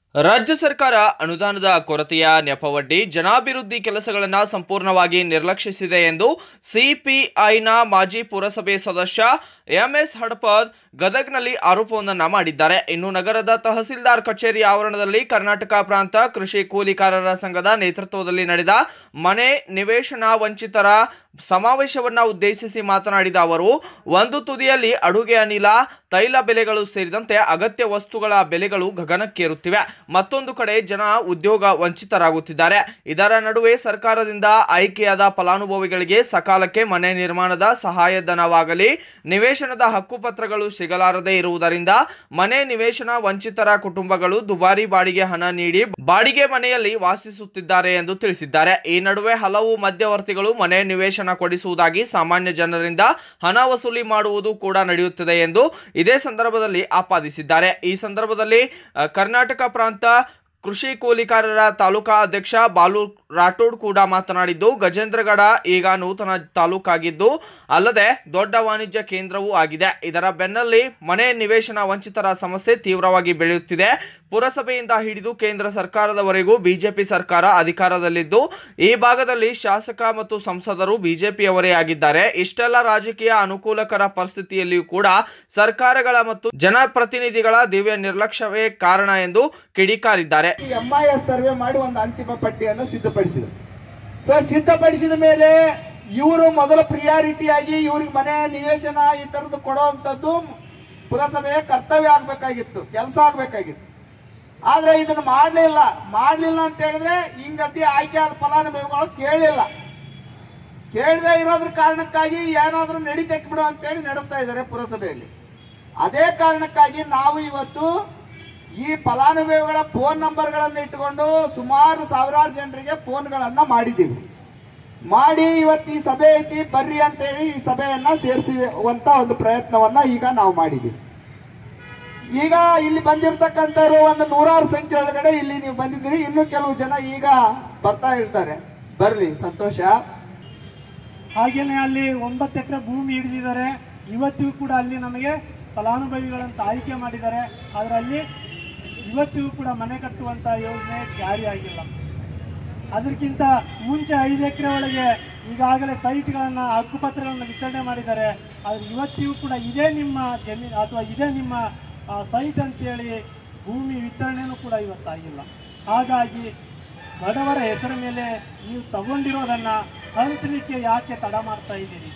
ರಾಜ್ಯ ಸರ್ಕಾರ ಅನುದಾನದ ಕೊರತೆಯ ನೆಪವೊಡ್ಡಿ ಜನಾಭಿವೃದ್ಧಿ ಕೆಲಸಗಳನ್ನು ಸಂಪೂರ್ಣವಾಗಿ ನಿರ್ಲಕ್ಷಿಸಿದೆ ಎಂದು ಸಿಪಿಐನ ಮಾಜಿ ಪುರಸಭೆ ಸದಸ್ಯ ಎಂಎಸ್ ಹಡಪದ್ ಗದಗ್ನಲ್ಲಿ ಆರೋಪವೊಂದನ್ನು ಮಾಡಿದ್ದಾರೆ ಇನ್ನು ನಗರದ ತಹಸೀಲ್ದಾರ್ ಕಚೇರಿ ಆವರಣದಲ್ಲಿ ಕರ್ನಾಟಕ ಪ್ರಾಂತ ಕೃಷಿ ಕೂಲಿಕಾರರ ಸಂಘದ ನೇತೃತ್ವದಲ್ಲಿ ನಡೆದ ಮನೆ ನಿವೇಶನ ವಂಚಿತರ ಸಮಾವೇಶವನ್ನ ಉದ್ದೇಶಿಸಿ ಮಾತನಾಡಿದ ಅವರು ಒಂದು ತುದಿಯಲ್ಲಿ ಅಡುಗೆ ಅನಿಲ ತೈಲ ಬೆಲೆಗಳು ಸೇರಿದಂತೆ ಅಗತ್ಯ ವಸ್ತುಗಳ ಬೆಲೆಗಳು ಗಗನಕ್ಕೇರುತ್ತಿವೆ ಮತ್ತೊಂದು ಕಡೆ ಜನ ಉದ್ಯೋಗ ವಂಚಿತರಾಗುತ್ತಿದ್ದಾರೆ ಇದರ ನಡುವೆ ಸರ್ಕಾರದಿಂದ ಆಯ್ಕೆಯಾದ ಫಲಾನುಭವಿಗಳಿಗೆ ಸಕಾಲಕ್ಕೆ ಮನೆ ನಿರ್ಮಾಣದ ಸಹಾಯಧನವಾಗಲಿ ನಿವೇಶನದ ಹಕ್ಕುಪತ್ರಗಳು ಸಿಗಲಾರದೆ ಇರುವುದರಿಂದ ಮನೆ ನಿವೇಶನ ವಂಚಿತರ ಕುಟುಂಬಗಳು ದುಬಾರಿ ಬಾಡಿಗೆ ಹಣ ನೀಡಿ ಬಾಡಿಗೆ ಮನೆಯಲ್ಲಿ ವಾಸಿಸುತ್ತಿದ್ದಾರೆ ಎಂದು ತಿಳಿಸಿದ್ದಾರೆ ಈ ನಡುವೆ ಹಲವು ಮಧ್ಯವರ್ತಿಗಳು ಮನೆ ನಿವೇಶನ ಕೊಡಿಸುವುದಾಗಿ ಸಾಮಾನ್ಯ ಜನರಿಂದ ಹಣ ವಸೂಲಿ ಮಾಡುವುದು ಕೂಡ ನಡೆಯುತ್ತಿದೆ ಎಂದು ಇದೇ ಸಂದರ್ಭದಲ್ಲಿ ಆಪಾದಿಸಿದ್ದಾರೆ ಈ ಸಂದರ್ಭದಲ್ಲಿ ಅ, ಕರ್ನಾಟಕ ಪ್ರಾಂತ ಕೃಷಿ ಕೂಲಿಕಾರರ ತಾಲೂಕಾ ಅಧ್ಯಕ್ಷ ಬಾಲು ರಾಠೋಡ್ ಕೂಡ ಮಾತನಾಡಿದ್ದು ಗಜೇಂದ್ರಗಡ ಈಗ ನೂತನ ತಾಲೂಕಾಗಿದ್ದು ಅಲ್ಲದೆ ದೊಡ್ಡ ವಾಣಿಜ್ಯ ಕೇಂದ್ರವೂ ಆಗಿದೆ ಇದರ ಬೆನ್ನಲ್ಲಿ ಮನೆ ನಿವೇಶನ ವಂಚಿತರ ಸಮಸ್ಯೆ ತೀವ್ರವಾಗಿ ಬೆಳೆಯುತ್ತಿದೆ ಪುರಸಭೆಯಿಂದ ಹಿಡಿದು ಕೇಂದ್ರ ಸರ್ಕಾರದವರೆಗೂ ಬಿಜೆಪಿ ಸರ್ಕಾರ ಅಧಿಕಾರದಲ್ಲಿದ್ದು ಈ ಭಾಗದಲ್ಲಿ ಶಾಸಕ ಮತ್ತು ಸಂಸದರು ಬಿಜೆಪಿಯವರೇ ಆಗಿದ್ದಾರೆ ಇಷ್ಟೆಲ್ಲ ರಾಜಕೀಯ ಅನುಕೂಲಕರ ಪರಿಸ್ಥಿತಿಯಲ್ಲಿಯೂ ಕೂಡ ಸರ್ಕಾರಗಳ ಮತ್ತು ಜನಪ್ರತಿನಿಧಿಗಳ ದಿವ್ಯ ನಿರ್ಲಕ್ಷ್ಯವೇ ಕಾರಣ ಎಂದು ಕಿಡಿಕಾರಿದ್ದಾರೆ ಎಂ ಐ ಎಸ್ ಸರ್ವೆ ಮಾಡಿ ಒಂದು ಅಂತಿಮ ಪಟ್ಟಿಯನ್ನು ಸಿದ್ಧಪಡಿಸಿದರು ಸೊ ಸಿದ್ಧಪಡಿಸಿದ ಮೇಲೆ ಇವರು ಮೊದಲ ಪ್ರಿಯಾರಿಟಿಯಾಗಿ ಇವ್ರಿಗೆ ಮನೆ ನಿವೇಶನ ಈ ತರದ್ದು ಕೊಡುವಂಥದ್ದು ಪುರಸಭೆಯ ಕರ್ತವ್ಯ ಆಗ್ಬೇಕಾಗಿತ್ತು ಕೆಲಸ ಆಗ್ಬೇಕಾಗಿತ್ತು ಆದ್ರೆ ಇದನ್ನ ಮಾಡ್ಲಿಲ್ಲ ಮಾಡ್ಲಿಲ್ಲ ಅಂತ ಹೇಳಿದ್ರೆ ಹಿಂಗತಿ ಆಯ್ಕೆಯಾದ ಫಲಾನುಭವಿಗಳು ಕೇಳಿಲ್ಲ ಕೇಳದೆ ಇರೋದ್ರ ಕಾರಣಕ್ಕಾಗಿ ಏನಾದ್ರೂ ನಡೀತಕ್ಕೆ ಬಿಡು ಅಂತೇಳಿ ನಡೆಸ್ತಾ ಇದ್ದಾರೆ ಪುರಸಭೆಯಲ್ಲಿ ಅದೇ ಕಾರಣಕ್ಕಾಗಿ ನಾವು ಇವತ್ತು ಈ ಫಲಾನುಭವಿಗಳ ಫೋನ್ ನಂಬರ್ಗಳನ್ನು ಇಟ್ಟುಕೊಂಡು ಸುಮಾರು ಸಾವಿರಾರು ಜನರಿಗೆ ಫೋನ್ಗಳನ್ನ ಮಾಡಿದ್ದೀವಿ ಮಾಡಿ ಇವತ್ತು ಈ ಸಭೆ ಐತಿ ಬರ್ರಿ ಅಂತೇಳಿ ಈ ಸಭೆಯನ್ನ ಸೇರಿಸುವಂತ ಒಂದು ಪ್ರಯತ್ನವನ್ನ ಈಗ ನಾವು ಮಾಡಿದ್ದೀವಿ ಈಗ ಇಲ್ಲಿ ಬಂದಿರತಕ್ಕಂಥವ್ರು ಒಂದು ನೂರಾರು ಸಂಖ್ಯೆ ಒಳಗಡೆ ಇಲ್ಲಿ ನೀವು ಬಂದಿದ್ದೀರಿ ಇನ್ನು ಕೆಲವು ಜನ ಈಗ ಬರ್ತಾ ಇರ್ತಾರೆ ಬರ್ಲಿ ಸಂತೋಷ ಹಾಗೇನೆ ಅಲ್ಲಿ ಒಂಬತ್ತು ಎಕರೆ ಭೂಮಿ ಹಿಡಿದಿದ್ದಾರೆ ಇವತ್ತಿಗೂ ಕೂಡ ಅಲ್ಲಿ ನಮಗೆ ಫಲಾನುಭವಿಗಳಂತ ಆಯ್ಕೆ ಮಾಡಿದ್ದಾರೆ ಅದರಲ್ಲಿ ಇವತ್ತಿಗೂ ಕೂಡ ಮನೆ ಕಟ್ಟುವಂತ ಯೋಜನೆ ಜಾರಿಯಾಗಿಲ್ಲ ಅದಕ್ಕಿಂತ ಮುಂಚೆ ಐದು ಎಕರೆ ಒಳಗೆ ಈಗಾಗಲೇ ಸೈಟ್ಗಳನ್ನು ಹಕ್ಕುಪತ್ರಗಳನ್ನು ವಿತರಣೆ ಮಾಡಿದ್ದಾರೆ ಆದರೆ ಇವತ್ತಿಗೂ ಕೂಡ ಇದೇ ನಿಮ್ಮ ಜಮೀನು ಅಥವಾ ಇದೇ ನಿಮ್ಮ ಆ, ಸೈಟ್ ಅಂತೇಳಿ ಭೂಮಿ ವಿತರಣೆನೂ ಕೂಡ ಇವತ್ತಾಗಿಲ್ಲ ಹಾಗಾಗಿ ಬಡವರ ಹೆಸರ ಮೇಲೆ ನೀವು ತಗೊಂಡಿರೋದನ್ನ ಹಂಚಲಿಕ್ಕೆ ಯಾಕೆ ತಡ ಮಾಡ್ತಾ ಇದ್ದೀರಿ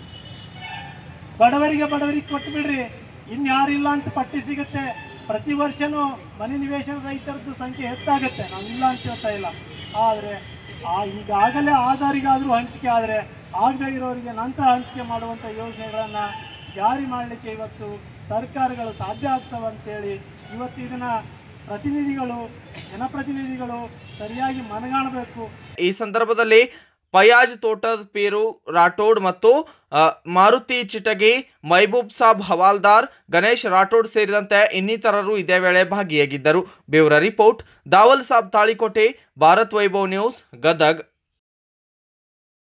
ಬಡವರಿಗೆ ಬಡವರಿಗೆ ಕೊಟ್ಟು ಬಿಡ್ರಿ ಇನ್ಯಾರಿಲ್ಲ ಅಂತ ಪಟ್ಟಿ ಸಿಗುತ್ತೆ ಪ್ರತಿ ವರ್ಷನೂ ಮನೆ ನಿವೇಶನ ರೈತರದ್ದು ಸಂಖ್ಯೆ ಹೆಚ್ಚಾಗುತ್ತೆ ನಾವು ಇಲ್ಲ ಅಂತ ಹೇಳ್ತಾ ಇಲ್ಲ ಆದರೆ ಆ ಈಗಾಗಲೇ ಆಧಾರಿಗಾದರೂ ಹಂಚಿಕೆ ಆದರೆ ಆಗದೇ ಇರೋರಿಗೆ ನಂತರ ಹಂಚಿಕೆ ಮಾಡುವಂಥ ಯೋಜನೆಗಳನ್ನು ಜಾರಿ ಮಾಡಲಿಕ್ಕೆ ಇವತ್ತು ಸರ್ಕಾರಗಳು ಸಾಧ್ಯ ಆಗ್ತವೆ ಅಂತೇಳಿ ಇವತ್ತು ಇದನ್ನು ಪ್ರತಿನಿಧಿಗಳು ಜನಪ್ರತಿನಿಧಿಗಳು ಸರಿಯಾಗಿ ಮನಗಾಣಬೇಕು ಈ ಸಂದರ್ಭದಲ್ಲಿ ಪಯಾಜ್ ತೋಟದ ಪೀರು ರಾಠೋಡ್ ಮತ್ತು ಅ, ಮಾರುತಿ ಚಿಟಗಿ ಮೈಬೂಬ್ ಸಾಬ್ ಹವಾಲ್ದಾರ್ ಗಣೇಶ್ ರಾಠೋಡ್ ಸೇರಿದಂತೆ ಇನ್ನಿತರರು ಇದೇ ವೇಳೆ ಭಾಗಿಯಾಗಿದ್ದರು bureau report Dawal Sab Talikote Bharat Vaibhav news Gadag